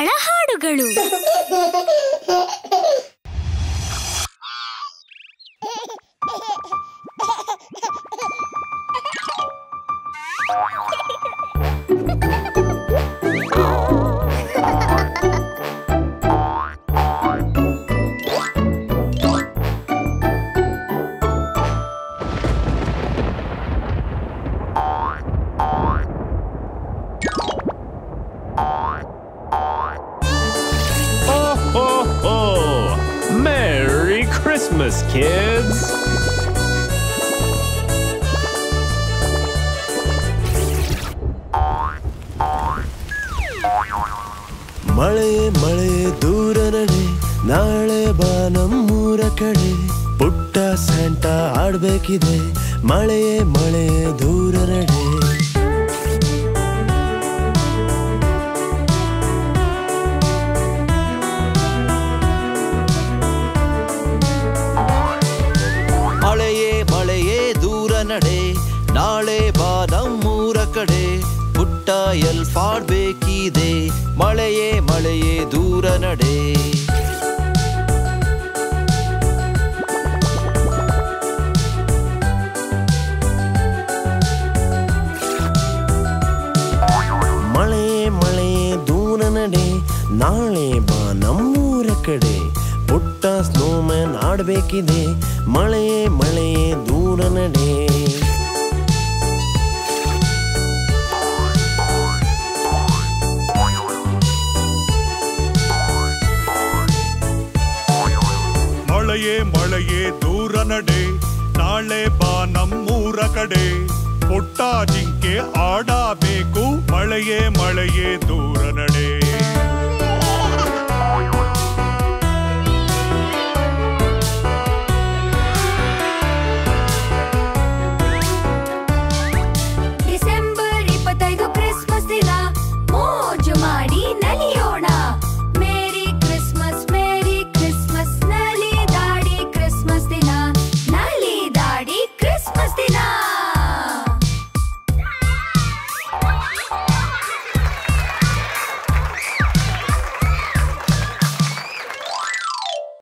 ಮಕ್ಕಳ ಹಾಡುಗಳು Ho, ho, ho! Merry Christmas, kids! ಮಳೆ ಮಳೆ ದೂರ ನಡೆ ನಾಳೆ ಬಾ ನಮ್ಮೂರ ಕಡೆ ಪುಟ್ಟ ಸ್ಯಾಂಟ ಆಡ್ಬೇಕಿದೆ ಮಳೆ ಮಳೆ ದೂರ ನಡೆ ಮಳೆಯೇ ಮಳೆಯೇ ದೂರ ನಡೆ ನಾಳೆ ಬಾ ನಮ್ಮೂರ ಕಡೆ ಪುಟ್ಟ ಎಲ್ಫಾಡ್ಬೇಕಿದೆ ಮಳೆಯೇ ಮಳೆಯೇ ದೂರ ನಡೆ ಮಳೆ ಮಳೆ ದೂರ ನಡೆ ನಾಳೆ ಬಾ ನಮ್ಮೂರ ಕಡೆ ಪುಟ್ಟ ಸ್ನೋಮ್ಯಾನ್ ಆಡ್ಬೇಕಿದೆ ಮಳೆ ಮಳೆ ದೂರ ನಡೆ ಮಳೆಯೇ ಮಳೆಯೇ ದೂರ ನಡೆ ನಾಳೆ ಬಾ ನಮ್ಮೂರ ಕಡೆ ಪುಟ್ಟ ಜಿಂಕೆ ಆಡಬೇಕು ಮಳೆಯೇ ಮಳೆಯೇ ದೂರ ನಡೆ